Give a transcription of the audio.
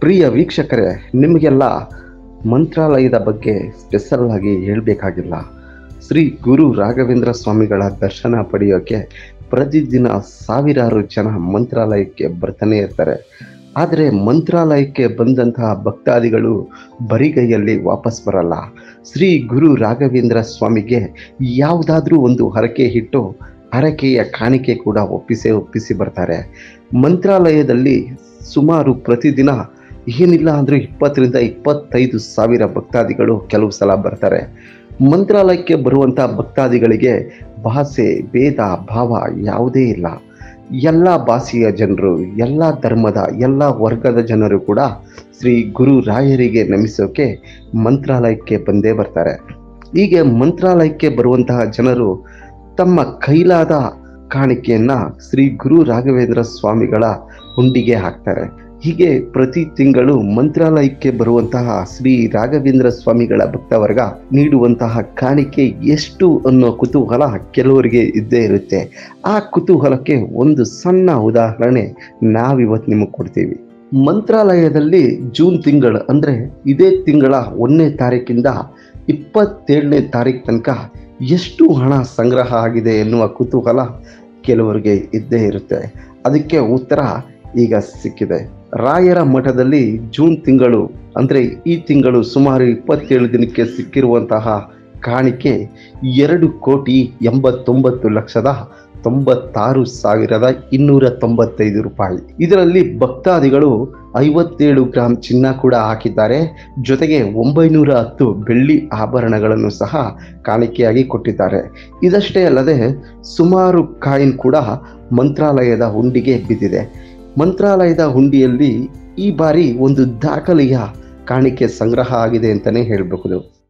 ಪ್ರಿಯ ವೀಕ್ಷಕರೇ ನಿಮಗೆಲ್ಲ ಮಂತ್ರಾಲಯದ ಬಗ್ಗೆ ಸ್ಪೆಷಲ್ ಆಗಿ ಹೇಳಬೇಕಾಗಿಲ್ಲ ಶ್ರೀ ಗುರು ರಾಘವೇಂದ್ರ ಸ್ವಾಮಿಗಳ ದರ್ಶನ ಪಡೆಯೋಕೆ ಪ್ರತಿದಿನ ಸಾವಿರಾರು ಜನ ಮಂತ್ರಾಲಯಕ್ಕೆ ಬರ್ತಾನೆ ಇರ್ತಾರೆ ಆದರೆ ಮಂತ್ರಾಲಯಕ್ಕೆ ಬಂದಂತಹ ಭಕ್ತಾದಿಗಳು ಬರಿಗೈಯಲ್ಲಿ ವಾಪಸ್ ಬರಲ್ಲ ಶ್ರೀ ಗುರು ರಾಘವೇಂದ್ರ ಸ್ವಾಮಿಗೆ ಯಾವುದಾದ್ರೂ ಒಂದು ಹರಕೆ ಇಟ್ಟು ಹರಕೆಯ ಕಾಣಿಕೆ ಕೂಡ ಒಪ್ಪಿಸೇ ಒಪ್ಪಿಸಿ ಬರ್ತಾರೆ ಮಂತ್ರಾಲಯದಲ್ಲಿ ಸುಮಾರು ಪ್ರತಿದಿನ ಏನಿಲ್ಲ ಅಂದರೆ ಇಪ್ಪತ್ತರಿಂದ ಇಪ್ಪತ್ತೈದು ಸಾವಿರ ಭಕ್ತಾದಿಗಳು ಕೆಲವು ಸಲ ಬರ್ತಾರೆ ಮಂತ್ರಾಲಯಕ್ಕೆ ಬರುವಂಥ ಭಕ್ತಾದಿಗಳಿಗೆ ಭಾಷೆ ಭೇದ ಭಾವ ಯಾವುದೇ ಇಲ್ಲ ಎಲ್ಲ ಭಾಷೆಯ ಜನರು ಎಲ್ಲ ಧರ್ಮದ ಎಲ್ಲ ವರ್ಗದ ಜನರು ಕೂಡ ಶ್ರೀ ಗುರು ರಾಯರಿಗೆ ನಮಿಸೋಕೆ ಮಂತ್ರಾಲಯಕ್ಕೆ ಬಂದೇ ಬರ್ತಾರೆ ಹೀಗೆ ಮಂತ್ರಾಲಯಕ್ಕೆ ಬರುವಂತಹ ಜನರು ತಮ್ಮ ಕೈಲಾದ ಕಾಣಿಕೆಯನ್ನ ಶ್ರೀ ಗುರು ರಾಘವೇಂದ್ರ ಸ್ವಾಮಿಗಳ ಹುಂಡಿಗೆ ಹಾಕ್ತಾರೆ ಹೀಗೆ ಪ್ರತಿ ತಿಂಗಳು ಮಂತ್ರಾಲಯಕ್ಕೆ ಬರುವಂತಹ ಶ್ರೀ ರಾಘವೇಂದ್ರ ಸ್ವಾಮಿಗಳ ಭಕ್ತವರ್ಗ ನೀಡುವಂತಹ ಕಾಣಿಕೆ ಎಷ್ಟು ಅನ್ನೋ ಕುತೂಹಲ ಕೆಲವರಿಗೆ ಇದ್ದೇ ಇರುತ್ತೆ ಆ ಕುತೂಹಲಕ್ಕೆ ಒಂದು ಸಣ್ಣ ಉದಾಹರಣೆ ನಾವಿವತ್ತು ನಿಮಗೆ ಕೊಡ್ತೀವಿ ಮಂತ್ರಾಲಯದಲ್ಲಿ ಜೂನ್ ತಿಂಗಳು ಅಂದರೆ ಇದೇ ತಿಂಗಳ ಒಂದನೇ ತಾರೀಕಿಂದ ಇಪ್ಪತ್ತೇಳನೇ ತಾರೀಕು ತನಕ ಎಷ್ಟು ಹಣ ಸಂಗ್ರಹ ಆಗಿದೆ ಎನ್ನುವ ಕುತೂಹಲ ಕೆಲವರಿಗೆ ಇದ್ದೇ ಇರುತ್ತೆ ಅದಕ್ಕೆ ಉತ್ತರ ಈಗ ಸಿಕ್ಕಿದೆ ರಾಯರ ಮಠದಲ್ಲಿ ಜೂನ್ ತಿಂಗಳು ಅಂದರೆ ಈ ತಿಂಗಳು ಸುಮಾರು ಇಪ್ಪತ್ತೇಳು ದಿನಕ್ಕೆ ಸಿಕ್ಕಿರುವಂತಹ ಕಾಣಿಕೆ ಎರಡು ಕೋಟಿ ಎಂಬತ್ತೊಂಬತ್ತು ಲಕ್ಷದ ತೊಂಬತ್ತಾರು ಸಾವಿರದ ಇನ್ನೂರ ತೊಂಬತ್ತೈದು ರೂಪಾಯಿ ಇದರಲ್ಲಿ ಭಕ್ತಾದಿಗಳು ಐವತ್ತೇಳು ಗ್ರಾಂ ಚಿನ್ನ ಕೂಡ ಹಾಕಿದ್ದಾರೆ ಜೊತೆಗೆ ಒಂಬೈನೂರ ಹತ್ತು ಬೆಳ್ಳಿ ಆಭರಣಗಳನ್ನು ಸಹ ಕಾಣಿಕೆಯಾಗಿ ಕೊಟ್ಟಿದ್ದಾರೆ ಇದಷ್ಟೇ ಅಲ್ಲದೆ ಸುಮಾರು ಕಾಯಿನ್ ಕೂಡ ಮಂತ್ರಾಲಯದ ಹುಂಡಿಗೆ ಬಿದ್ದಿದೆ ಮಂತ್ರಾಲಯದ ಹುಂಡಿಯಲ್ಲಿ ಈ ಬಾರಿ ಒಂದು ದಾಖಲೆಯ ಕಾಣಿಕೆ ಸಂಗ್ರಹ ಆಗಿದೆ ಅಂತಲೇ ಹೇಳಬಹುದು